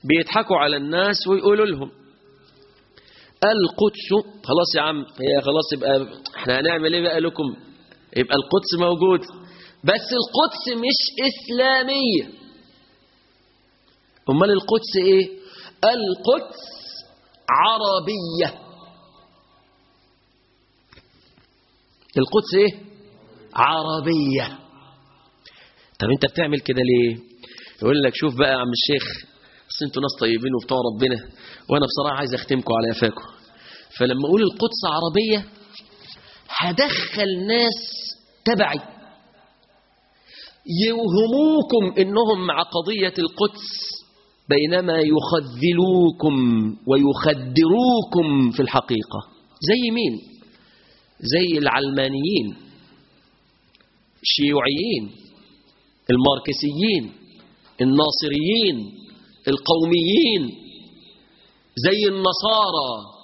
بيضحكوا على الناس ويقولوا لهم القدس خلاص يا عم هي خلاص يبقى احنا هنعمل ايه بقى لكم يبقى القدس موجود بس القدس مش إسلامية أمال القدس إيه القدس عربية القدس إيه عربية طب أنت بتعمل كده ليه يقول لك شوف بقى يا عم الشيخ بس انتوا ناس طيبين وبتوع ربنا وانا بصراحة عايز اختمكم على يفاكم فلما اقول القدس عربية هدخل ناس تبعي يوهموكم انهم مع قضية القدس بينما يخذلوكم ويخدروكم في الحقيقة زي مين زي العلمانيين الشيوعيين الماركسيين الناصريين القوميين زي النصارى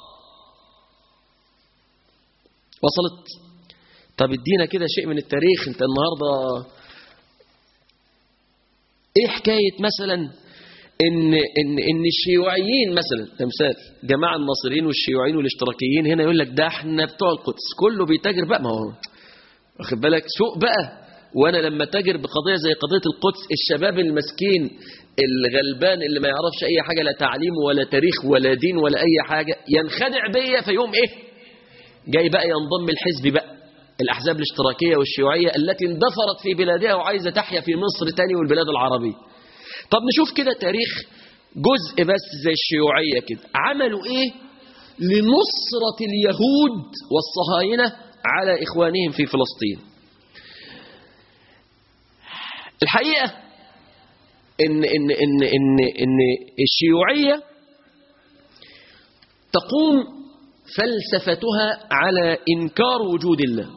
وصلت طب ادينا كده شيء من التاريخ انت النهارده ايه حكايه مثلا ان ان ان الشيوعيين مثلا كمثال جماعه الناصريين والشيوعيين والاشتراكيين هنا يقول لك ده احنا بتوع القدس كله بيتاجر بقى ما هو واخد بالك سوق بقى وانا لما تاجر بقضيه زي قضيه القدس الشباب المسكين الغلبان اللي ما يعرفش اي حاجه لا تعليم ولا تاريخ ولا دين ولا اي حاجه ينخدع بيا فيقوم ايه جاي بقى ينضم الحزب بقى الأحزاب الاشتراكية والشيوعية التي اندثرت في بلادها وعايزة تحيا في مصر تاني والبلاد العربية طب نشوف كده تاريخ جزء بس زي الشيوعية كده عملوا ايه لنصرة اليهود والصهاينة على إخوانهم في فلسطين الحقيقة إن, إن, إن, إن, إن الشيوعية تقوم فلسفتها على إنكار وجود الله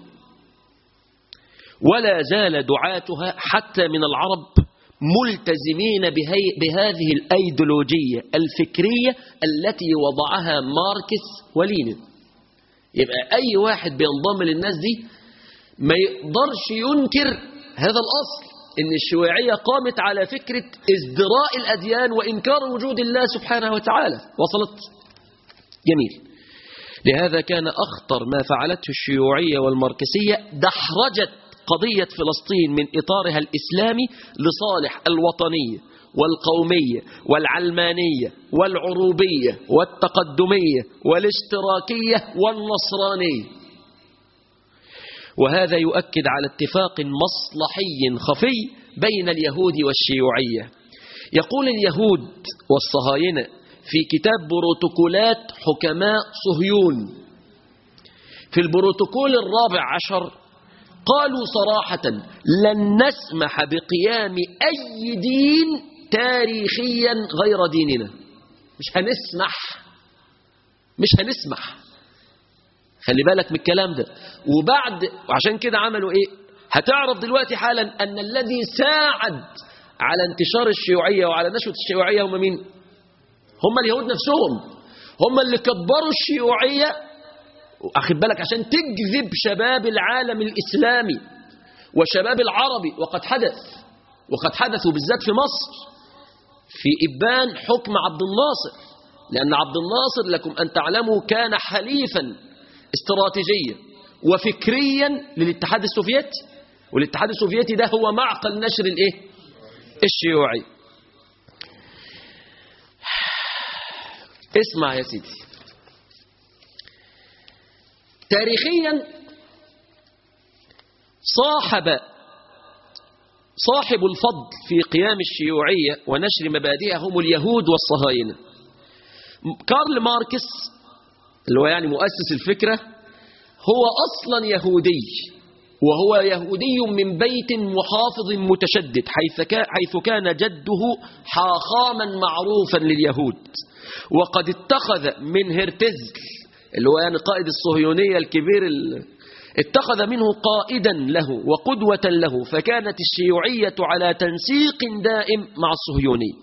ولا زال دعاتها حتى من العرب ملتزمين بهي بهذه الأيديولوجية الفكرية التي وضعها ماركس ولينين يبقى أي واحد بينضم للناس دي ما يقدرش ينكر هذا الأصل إن الشيوعية قامت على فكرة ازدراء الأديان وإنكار وجود الله سبحانه وتعالى وصلت جميل لهذا كان أخطر ما فعلته الشيوعية والماركسية دحرجت قضية فلسطين من إطارها الإسلامي لصالح الوطنية والقومية والعلمانية والعروبية والتقدمية والاشتراكية والنصرانية وهذا يؤكد على اتفاق مصلحي خفي بين اليهود والشيوعية يقول اليهود والصهاينة في كتاب بروتوكولات حكماء صهيون في البروتوكول الرابع عشر قالوا صراحة لن نسمح بقيام أي دين تاريخيا غير ديننا مش هنسمح مش هنسمح خلي بالك من الكلام ده وبعد وعشان كده عملوا ايه هتعرف دلوقتي حالا ان الذي ساعد على انتشار الشيوعية وعلى نشوة الشيوعية هم مين هم اليهود نفسهم هم اللي كبروا الشيوعية أخذ بالك عشان تجذب شباب العالم الإسلامي وشباب العربي وقد حدث وقد حدثوا بالذات في مصر في إبان حكم عبد الناصر لأن عبد الناصر لكم أن تعلموا كان حليفا استراتيجيا وفكريا للاتحاد السوفيتي والاتحاد السوفيتي ده هو معقل نشر الايه الشيوعي اسمع يا سيدي تاريخيا صاحب صاحب الفضل في قيام الشيوعية ونشر مبادئها هم اليهود والصهاينة كارل ماركس اللي هو يعني مؤسس الفكرة هو أصلا يهودي وهو يهودي من بيت محافظ متشدد حيث حيث كان جده حاخاما معروفا لليهود وقد اتخذ من هرتزل اللي هو يعني قائد الصهيونية الكبير اتخذ منه قائدا له وقدوة له فكانت الشيوعية على تنسيق دائم مع الصهيوني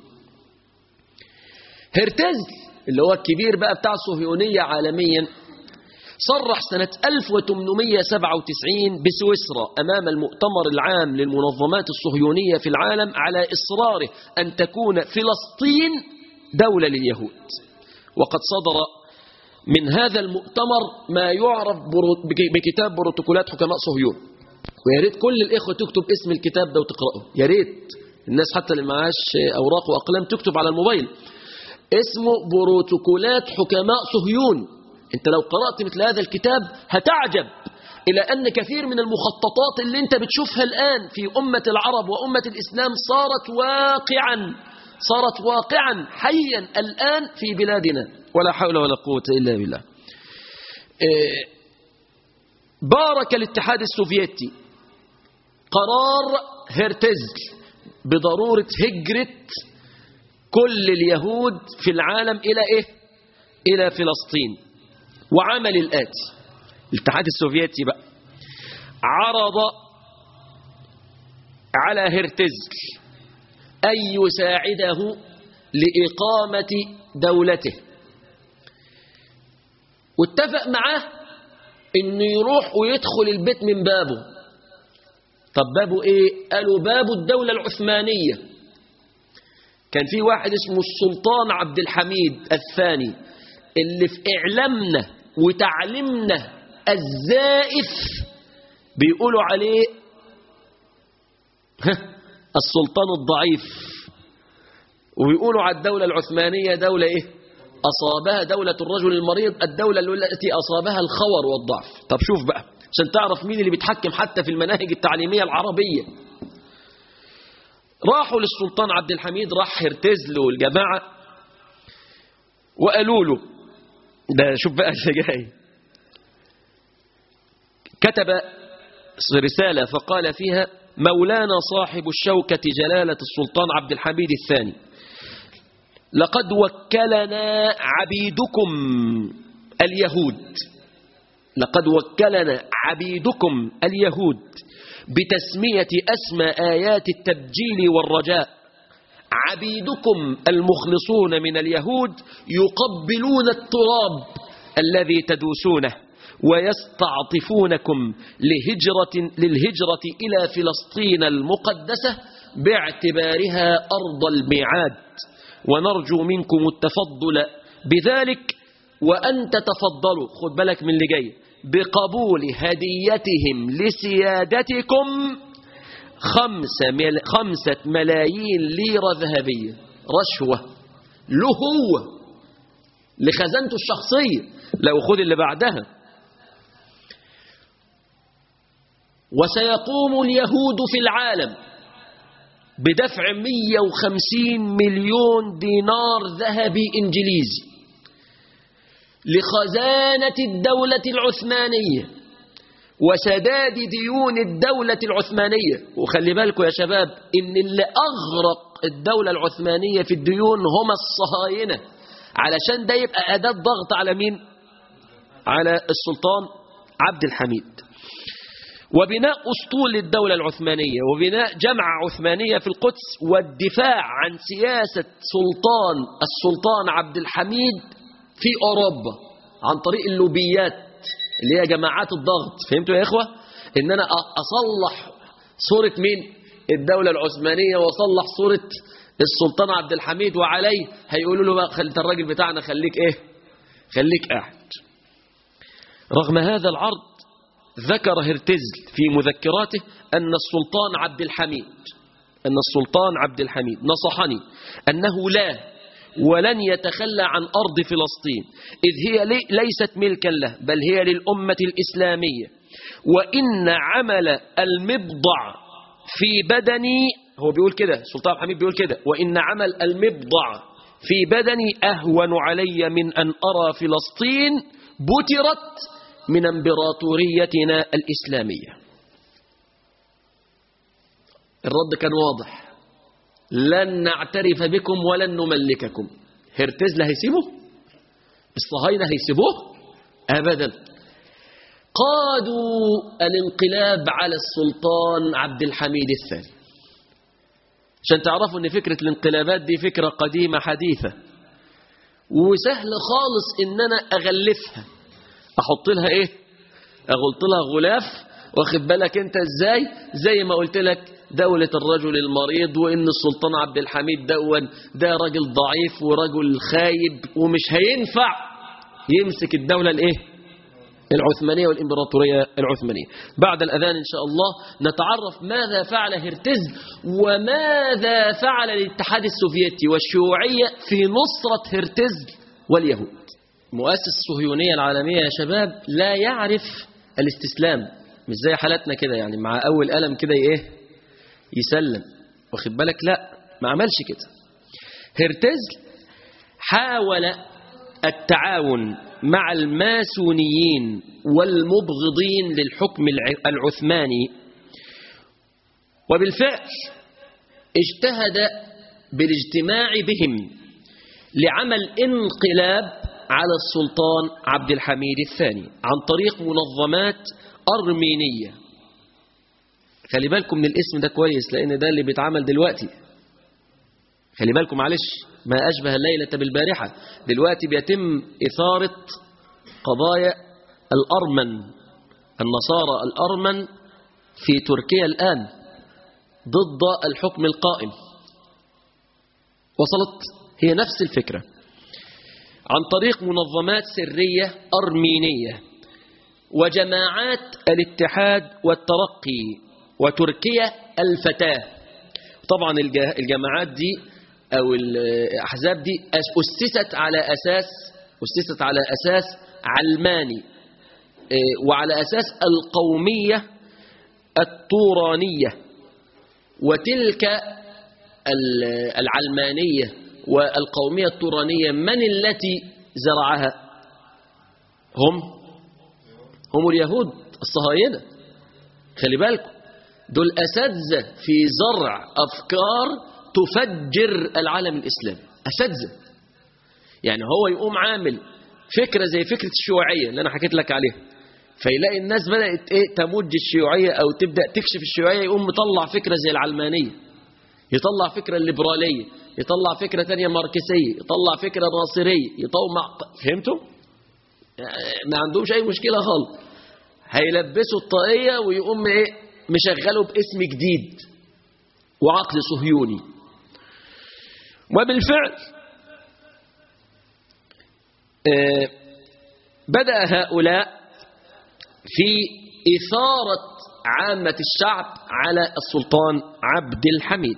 هرتزل اللي هو الكبير بقى بتاع الصهيونية عالميا صرح سنة 1897 بسويسرا أمام المؤتمر العام للمنظمات الصهيونية في العالم على إصراره أن تكون فلسطين دولة لليهود وقد صدر من هذا المؤتمر ما يعرف برو- بك- بكتاب بروتوكولات حكماء صهيون ويا ريت كل الإخوة تكتب اسم الكتاب ده وتقرأه يا ريت الناس حتى اللي معاش أوراق وأقلام تكتب على الموبايل اسمه بروتوكولات حكماء صهيون انت لو قرأت مثل هذا الكتاب هتعجب إلى أن كثير من المخططات اللي انت بتشوفها الآن في أمة العرب وأمة الإسلام صارت واقعا صارت واقعا حيا الآن في بلادنا ولا حول ولا قوة إلا بالله إيه، بارك الاتحاد السوفيتي قرار هرتزل بضرورة هجرة كل اليهود في العالم إلى إيه؟ إلى فلسطين وعمل الآتي الاتحاد السوفيتي بقى عرض على هرتزل أن يساعده لإقامة دولته واتفق معاه انه يروح ويدخل البيت من بابه طب بابه ايه قالوا باب الدولة العثمانية كان في واحد اسمه السلطان عبد الحميد الثاني اللي في اعلامنا وتعليمنا الزائف بيقولوا عليه السلطان الضعيف وبيقولوا على الدولة العثمانية دولة ايه أصابها دولة الرجل المريض الدولة التي أصابها الخور والضعف طب شوف بقى عشان تعرف مين اللي بيتحكم حتى في المناهج التعليمية العربية راحوا للسلطان عبد الحميد راح هرتزل والجماعة وقالوا له ده شوف بقى اللي جاي كتب رسالة فقال فيها مولانا صاحب الشوكة جلالة السلطان عبد الحميد الثاني لقد وكلنا عبيدكم اليهود لقد وكلنا عبيدكم اليهود بتسمية أسمى آيات التبجيل والرجاء عبيدكم المخلصون من اليهود يقبلون التراب الذي تدوسونه ويستعطفونكم لهجرة للهجرة إلى فلسطين المقدسة باعتبارها أرض الميعاد ونرجو منكم التفضل بذلك وأن تتفضلوا خد بالك من اللي جاي بقبول هديتهم لسيادتكم خمسة, مل خمسة ملايين ليرة ذهبية رشوة له هو لخزانته الشخصية لو خد اللي بعدها وسيقوم اليهود في العالم بدفع 150 مليون دينار ذهبي إنجليزي لخزانة الدولة العثمانية وسداد ديون الدولة العثمانية وخلي بالكم يا شباب إن اللي أغرق الدولة العثمانية في الديون هم الصهاينة علشان ده يبقى أداة ضغط على مين على السلطان عبد الحميد وبناء أسطول الدولة العثمانية وبناء جمعة عثمانية في القدس والدفاع عن سياسة سلطان السلطان عبد الحميد في أوروبا عن طريق اللوبيات اللي هي جماعات الضغط فهمتوا يا إخوة إن أنا أصلح صورة مين الدولة العثمانية وأصلح صورة السلطان عبد الحميد وعليه هيقولوا له بقى خلي الراجل بتاعنا خليك إيه خليك قاعد رغم هذا العرض ذكر هرتزل في مذكراته أن السلطان عبد الحميد أن السلطان عبد الحميد نصحني أنه لا ولن يتخلى عن أرض فلسطين إذ هي ليست ملكا له بل هي للأمة الإسلامية وإن عمل المبضع في بدني هو بيقول كده السلطان عبد الحميد بيقول كده وإن عمل المبضع في بدني أهون علي من أن أرى فلسطين بترت من امبراطوريتنا الإسلامية الرد كان واضح لن نعترف بكم ولن نملككم هرتزل هيسيبه الصهاينة هيسيبوه أبدا قادوا الانقلاب على السلطان عبد الحميد الثاني عشان تعرفوا ان فكرة الانقلابات دي فكرة قديمة حديثة وسهل خالص ان انا اغلفها احط لها ايه اغلط لها غلاف واخد بالك انت ازاي زي ما قلت لك دولة الرجل المريض وان السلطان عبد الحميد دون ده راجل ضعيف ورجل خايب ومش هينفع يمسك الدولة الايه العثمانية والإمبراطورية العثمانية بعد الأذان إن شاء الله نتعرف ماذا فعل هرتز وماذا فعل الاتحاد السوفيتي والشيوعية في نصرة هرتز واليهود مؤسس الصهيونية العالمية يا شباب لا يعرف الاستسلام مش زي حالتنا كده يعني مع أول قلم كده ايه يسلم واخد بالك لا ما عملش كده هرتز حاول التعاون مع الماسونيين والمبغضين للحكم العثماني وبالفعل اجتهد بالاجتماع بهم لعمل انقلاب على السلطان عبد الحميد الثاني عن طريق منظمات أرمينية خلي بالكم من الاسم ده كويس لأن ده اللي بيتعمل دلوقتي خلي بالكم معلش ما أشبه الليلة بالبارحة دلوقتي بيتم إثارة قضايا الأرمن النصارى الأرمن في تركيا الآن ضد الحكم القائم وصلت هي نفس الفكرة عن طريق منظمات سرية أرمينية وجماعات الاتحاد والترقي وتركيا الفتاة طبعا الجماعات دي أو الأحزاب دي أسست على أساس أسست على أساس علماني وعلى أساس القومية الطورانية وتلك العلمانية والقومية الطورانية من التي زرعها هم هم اليهود الصهاينة خلي بالكم دول أساتذة في زرع أفكار تفجر العالم الإسلامي أساتذة يعني هو يقوم عامل فكرة زي فكرة الشيوعية اللي أنا حكيت لك عليها فيلاقي الناس بدأت إيه تمج الشيوعية أو تبدأ تكشف الشيوعية يقوم مطلع فكرة زي العلمانية يطلع فكرة الليبرالية يطلع فكرة تانية ماركسية يطلع فكرة ناصرية يطلع فهمتوا؟ ما عندهمش أي مشكلة خالص هيلبسوا الطاقية ويقوم إيه مشغله باسم جديد وعقد صهيوني وبالفعل بدأ هؤلاء في إثارة عامة الشعب على السلطان عبد الحميد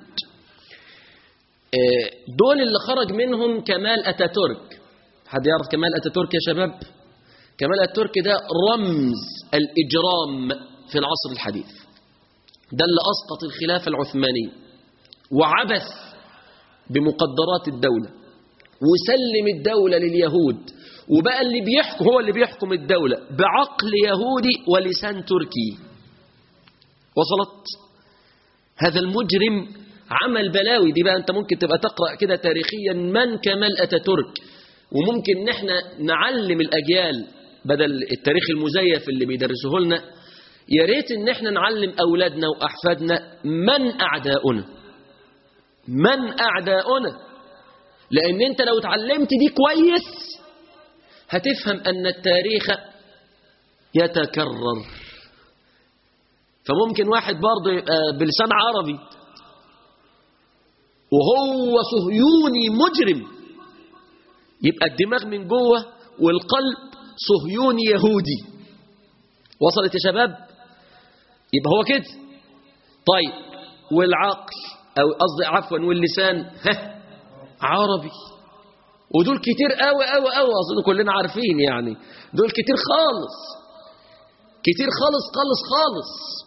دول اللي خرج منهم كمال أتاتورك حد يعرف كمال أتاتورك يا شباب كمال أتاتورك ده رمز الإجرام في العصر الحديث ده اللي أسقط الخلافة العثمانية وعبث بمقدرات الدولة وسلم الدولة لليهود وبقى اللي بيحكم هو اللي بيحكم الدولة بعقل يهودي ولسان تركي وصلت هذا المجرم عمل بلاوي دي بقى انت ممكن تبقى تقرأ كده تاريخيا من كمال أتاتورك وممكن نحن نعلم الأجيال بدل التاريخ المزيف اللي بيدرسوه لنا يا ريت ان احنا نعلم أولادنا وأحفادنا من أعداؤنا من أعداؤنا لأن أنت لو اتعلمت دي كويس هتفهم أن التاريخ يتكرر فممكن واحد برضه يبقى بلسان عربي وهو صهيوني مجرم يبقى الدماغ من جوه والقلب صهيوني يهودي وصلت يا شباب يبقى هو كده طيب والعقل أو قصدي عفوا واللسان ها عربي ودول كتير قوي قوي قوي اظن كلنا عارفين يعني دول كتير خالص كتير خالص خالص خالص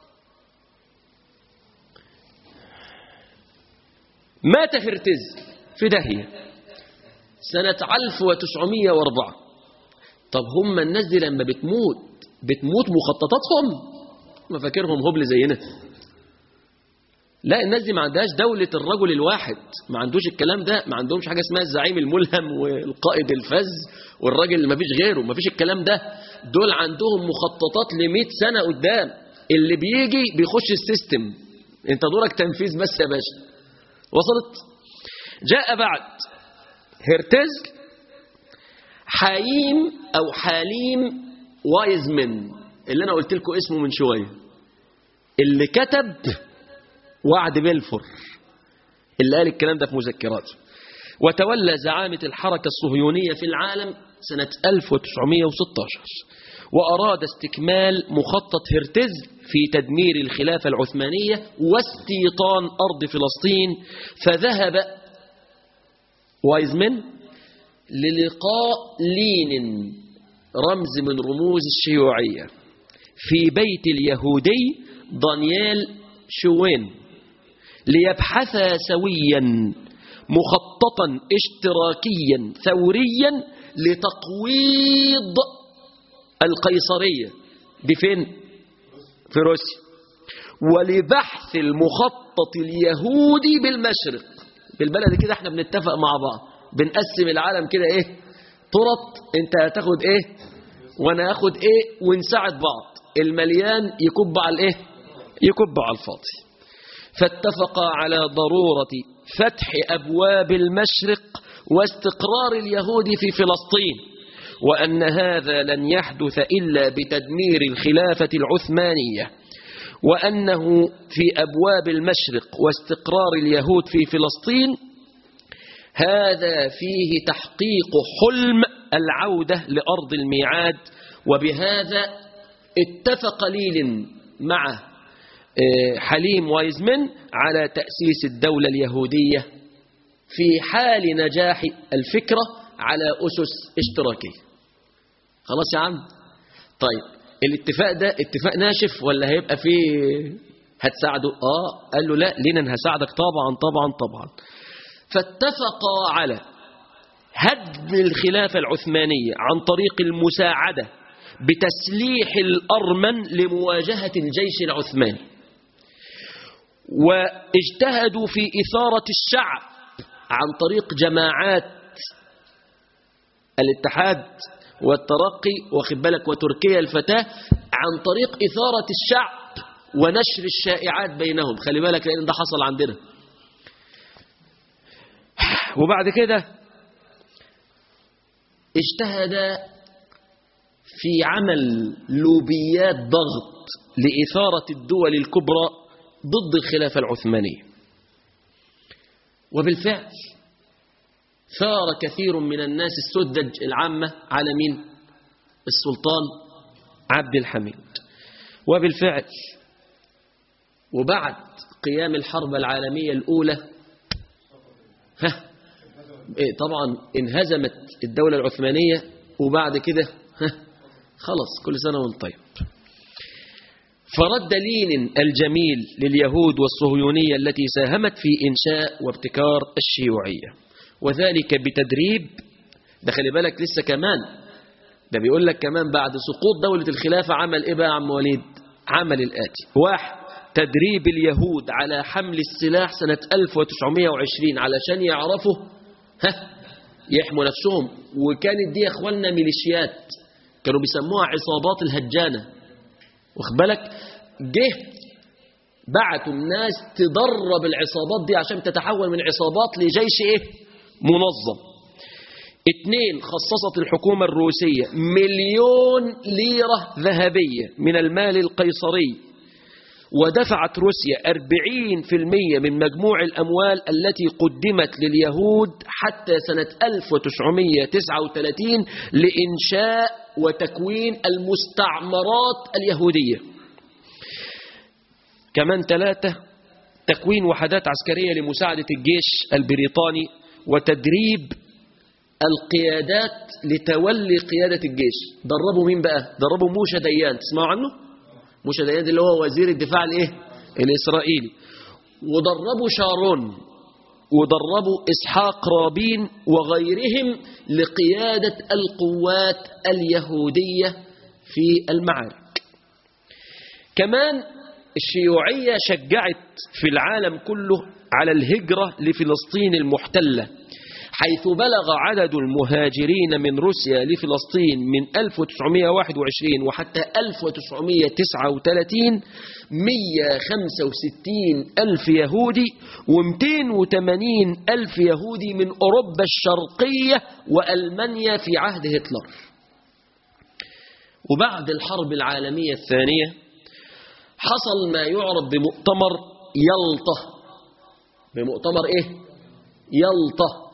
مات هرتز في داهية سنة 1904 طب هم الناس دي لما بتموت بتموت مخططاتهم ما فاكرهم هبل زينا لا الناس دي ما عندهاش دولة الرجل الواحد ما عندوش الكلام ده ما عندهمش حاجة اسمها الزعيم الملهم والقائد الفز والراجل اللي ما فيش غيره ما فيش الكلام ده دول عندهم مخططات ل 100 سنة قدام اللي بيجي بيخش السيستم انت دورك تنفيذ بس يا باشا وصلت جاء بعد هرتز حايم أو حاليم وايزمن اللي أنا قلت لكم اسمه من شوية اللي كتب وعد بلفور اللي قال الكلام ده في مذكراته وتولى زعامة الحركة الصهيونية في العالم سنة 1916 وأراد استكمال مخطط هرتز في تدمير الخلافة العثمانية واستيطان أرض فلسطين فذهب وايزمن للقاء لينين رمز من رموز الشيوعية في بيت اليهودي دانييل شوين ليبحثا سويا مخططا اشتراكيا ثوريا لتقويض القيصرية دي فين في روسيا ولبحث المخطط اليهودي بالمشرق بالبلد كده احنا بنتفق مع بعض بنقسم العالم كده ايه طرط انت هتاخد ايه وانا هاخد ايه ونساعد بعض المليان يكب على الايه يكب على الفاضي فاتفقا على ضرورة فتح أبواب المشرق واستقرار اليهود في فلسطين وأن هذا لن يحدث إلا بتدمير الخلافة العثمانية وأنه في أبواب المشرق واستقرار اليهود في فلسطين هذا فيه تحقيق حلم العودة لأرض الميعاد وبهذا اتفق ليل مع حليم وايزمن على تأسيس الدولة اليهودية في حال نجاح الفكرة على أسس اشتراكية خلاص يا عم طيب الاتفاق ده اتفاق ناشف ولا هيبقى فيه هتساعده اه قال له لا لينا هساعدك طبعا طبعا طبعا فاتفقا على هدم الخلافة العثمانية عن طريق المساعدة بتسليح الأرمن لمواجهة الجيش العثماني واجتهدوا في إثارة الشعب عن طريق جماعات الاتحاد والترقي واخد بالك وتركيا الفتاة عن طريق إثارة الشعب ونشر الشائعات بينهم خلي بالك لأن ده حصل عندنا وبعد كده اجتهد في عمل لوبيات ضغط لإثارة الدول الكبرى ضد الخلافة العثمانية وبالفعل ثار كثير من الناس السذج العامة على مين السلطان عبد الحميد وبالفعل وبعد قيام الحرب العالمية الأولى ها إيه طبعا انهزمت الدولة العثمانية وبعد كده ها خلاص كل سنة وانت طيب فرد لين الجميل لليهود والصهيونية التي ساهمت في إنشاء وابتكار الشيوعية وذلك بتدريب ده خلي بالك لسه كمان ده بيقول لك كمان بعد سقوط دولة الخلافة عمل إيه بقى يا عم وليد عمل الآتي واحد تدريب اليهود على حمل السلاح سنة 1920 علشان يعرفوا ها يحموا نفسهم وكانت دي يا اخواننا ميليشيات كانوا بيسموها عصابات الهجانة واخد بالك جه بعتوا الناس تدرب العصابات دي عشان تتحول من عصابات لجيش ايه منظم اتنين خصصت الحكومة الروسية مليون ليرة ذهبية من المال القيصري ودفعت روسيا 40% من مجموع الأموال التي قدمت لليهود حتى سنة 1939 لإنشاء وتكوين المستعمرات اليهودية كمان ثلاثة تكوين وحدات عسكرية لمساعدة الجيش البريطاني وتدريب القيادات لتولي قيادة الجيش دربوا مين بقى دربوا موشى ديان تسمعوا عنه موشى ديان اللي هو وزير الدفاع الايه الإسرائيلي ودربوا شارون ودربوا إسحاق رابين وغيرهم لقيادة القوات اليهودية في المعارك كمان الشيوعية شجعت في العالم كله على الهجرة لفلسطين المحتلة حيث بلغ عدد المهاجرين من روسيا لفلسطين من 1921 وحتى 1939 165 ألف يهودي و280 ألف يهودي من أوروبا الشرقية وألمانيا في عهد هتلر وبعد الحرب العالمية الثانية حصل ما يعرف بمؤتمر يلطة بمؤتمر ايه يلطة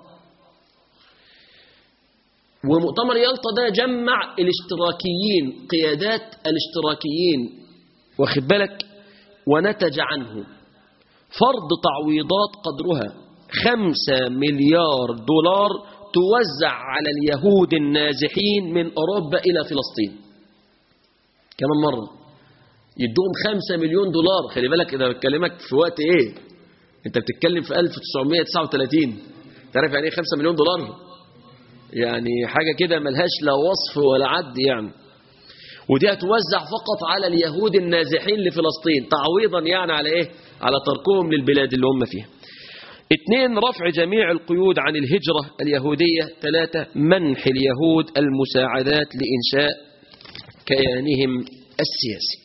ومؤتمر يلطة ده جمع الاشتراكيين قيادات الاشتراكيين واخد بالك ونتج عنه فرض تعويضات قدرها خمسة مليار دولار توزع على اليهود النازحين من أوروبا إلى فلسطين كمان مرة يدوهم خمسة مليون دولار خلي بالك إذا بكلمك في وقت إيه أنت بتتكلم في 1939 تعرف يعني إيه خمسة مليون دولار يعني حاجة كده ملهاش لا وصف ولا عد يعني ودي هتوزع فقط على اليهود النازحين لفلسطين تعويضا يعني على ايه على تركهم للبلاد اللي هم فيها اثنين رفع جميع القيود عن الهجرة اليهودية ثلاثة منح اليهود المساعدات لإنشاء كيانهم السياسي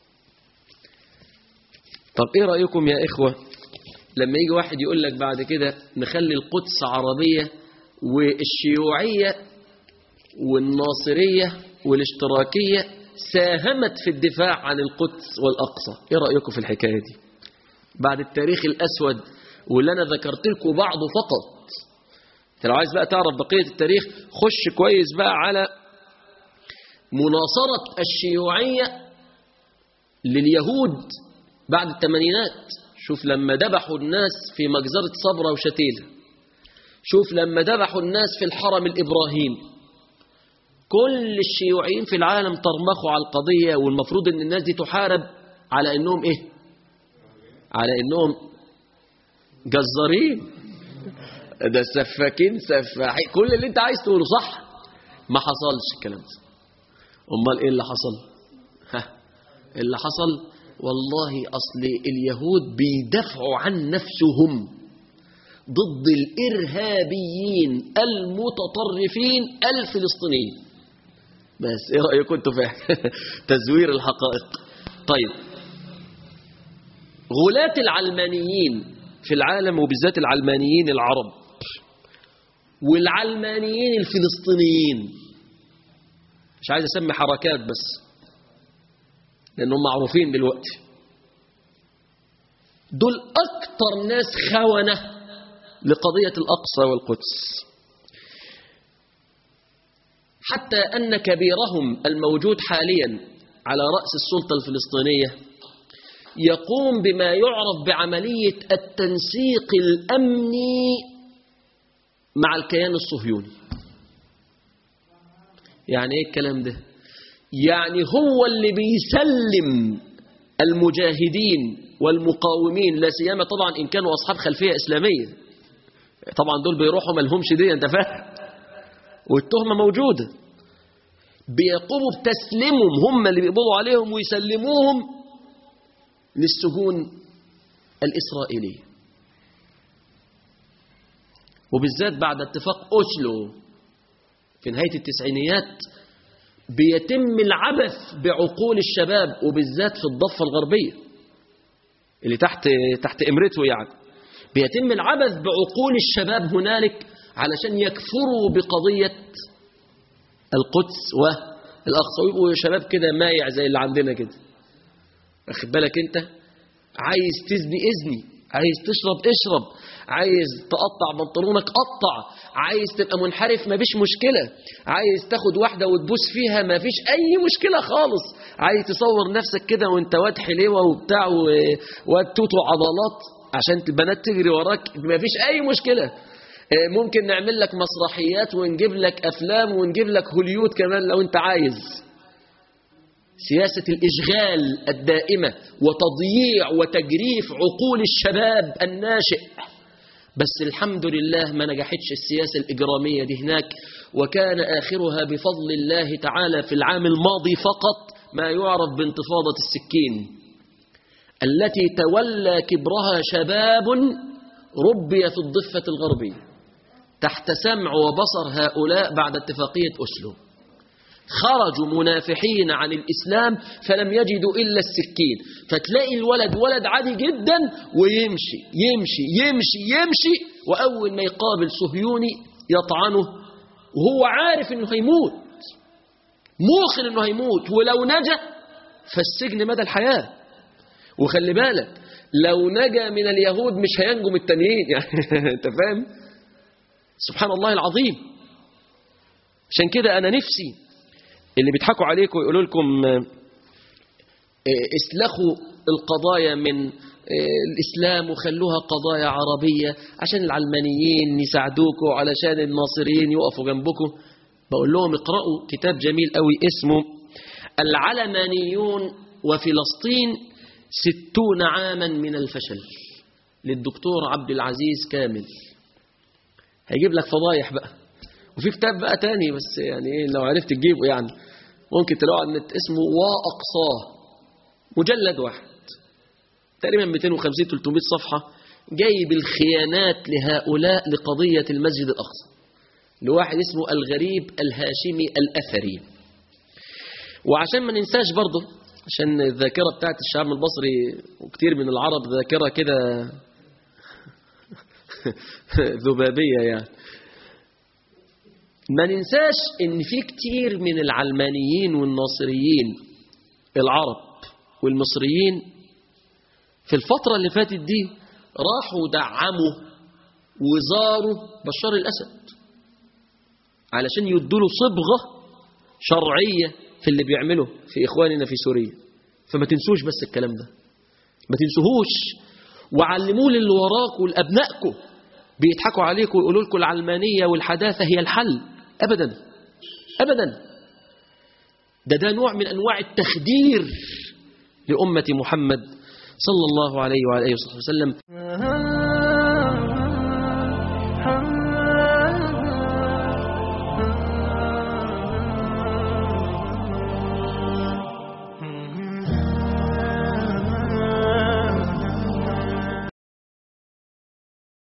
طب ايه رأيكم يا إخوة لما يجي واحد يقول لك بعد كده نخلي القدس عربية والشيوعية والناصرية والاشتراكية ساهمت في الدفاع عن القدس والأقصى ايه رأيكم في الحكاية دي بعد التاريخ الأسود واللي أنا ذكرت لكم بعضه فقط انت لو عايز بقى تعرف بقية التاريخ خش كويس بقى على مناصرة الشيوعية لليهود بعد الثمانينات شوف لما ذبحوا الناس في مجزرة صبرا وشتيلة شوف لما ذبحوا الناس في الحرم الإبراهيم كل الشيوعيين في العالم ترمخوا على القضية والمفروض ان الناس دي تحارب على انهم ايه على انهم جزارين ده سفاكين سفاحين كل اللي انت عايز تقوله صح ما حصلش الكلام ده امال ايه اللي حصل ها اللي حصل والله اصل اليهود بيدافعوا عن نفسهم ضد الارهابيين المتطرفين الفلسطينيين بس ايه رايكم انتوا في تزوير الحقائق طيب غلاة العلمانيين في العالم وبالذات العلمانيين العرب والعلمانيين الفلسطينيين مش عايز اسمي حركات بس لانهم معروفين دلوقتي دول اكتر ناس خونة لقضية الاقصى والقدس حتى أن كبيرهم الموجود حاليا على رأس السلطة الفلسطينية يقوم بما يعرف بعملية التنسيق الأمني مع الكيان الصهيوني يعني ايه الكلام ده يعني هو اللي بيسلم المجاهدين والمقاومين لا سيما طبعا إن كانوا أصحاب خلفية إسلامية طبعا دول بيروحوا ملهمش دي انت فاهم والتهمة موجودة بيقوموا بتسليمهم هم اللي بيقبضوا عليهم ويسلموهم للسجون الإسرائيلية وبالذات بعد اتفاق أوسلو في نهاية التسعينيات بيتم العبث بعقول الشباب وبالذات في الضفة الغربية اللي تحت تحت إمرته يعني بيتم العبث بعقول الشباب هنالك علشان يكفروا بقضية القدس والأقصى ويبقوا شباب كده مايع زي اللي عندنا كده واخد بالك انت عايز تزني اذني عايز تشرب اشرب عايز تقطع بنطلونك قطع عايز تبقى منحرف ما فيش مشكلة عايز تاخد واحدة وتبوس فيها ما فيش أي مشكلة خالص عايز تصور نفسك كده وانت واد حليوة وبتاع واد توتو عضلات عشان البنات تجري وراك ما فيش أي مشكلة ممكن نعمل لك مسرحيات ونجيب لك أفلام ونجيب لك هوليود كمان لو أنت عايز سياسة الإشغال الدائمة وتضييع وتجريف عقول الشباب الناشئ بس الحمد لله ما نجحتش السياسة الإجرامية دي هناك وكان آخرها بفضل الله تعالى في العام الماضي فقط ما يعرف بانتفاضة السكين التي تولى كبرها شباب ربي في الضفة الغربية تحت سمع وبصر هؤلاء بعد اتفاقية أسلو خرجوا منافحين عن الإسلام فلم يجدوا إلا السكين فتلاقي الولد ولد عادي جدا ويمشي يمشي يمشي يمشي وأول ما يقابل صهيوني يطعنه وهو عارف أنه هيموت موقن أنه هيموت ولو نجا فالسجن مدى الحياة وخلي بالك لو نجا من اليهود مش هينجو من التانيين يعني انت فاهم سبحان الله العظيم عشان كده انا نفسي اللي بيضحكوا عليكم ويقولوا لكم آه، آه، اسلخوا القضايا من آه، الإسلام وخلوها قضايا عربية عشان العلمانيين يساعدوكوا علشان الناصريين يقفوا جنبكم بقول لهم اقرأوا كتاب جميل قوي اسمه العلمانيون وفلسطين ستون عاما من الفشل للدكتور عبد العزيز كامل هيجيب لك فضايح بقى وفي كتاب بقى تاني بس يعني ايه لو عرفت تجيبه يعني ممكن تلاقوه على النت اسمه واقصاه مجلد واحد تقريبا 250 300 صفحة جايب الخيانات لهؤلاء لقضية المسجد الأقصى لواحد اسمه الغريب الهاشمي الأثري وعشان ما ننساش برضه عشان الذاكرة بتاعت الشعب المصري وكتير من العرب ذاكرة كده ذبابية يعني ما ننساش ان في كتير من العلمانيين والناصريين العرب والمصريين في الفترة اللي فاتت دي راحوا دعموا وزاروا بشار الأسد علشان يدوا له صبغة شرعية في اللي بيعمله في إخواننا في سوريا فما تنسوش بس الكلام ده ما تنسوهوش وعلموه للي وراكم ولأبنائكم بيضحكوا عليكم ويقولوا لكم العلمانية والحداثة هي الحل أبدا أبدا ده ده نوع من أنواع التخدير لأمة محمد صلى الله عليه وعلى آله وصحبه وسلم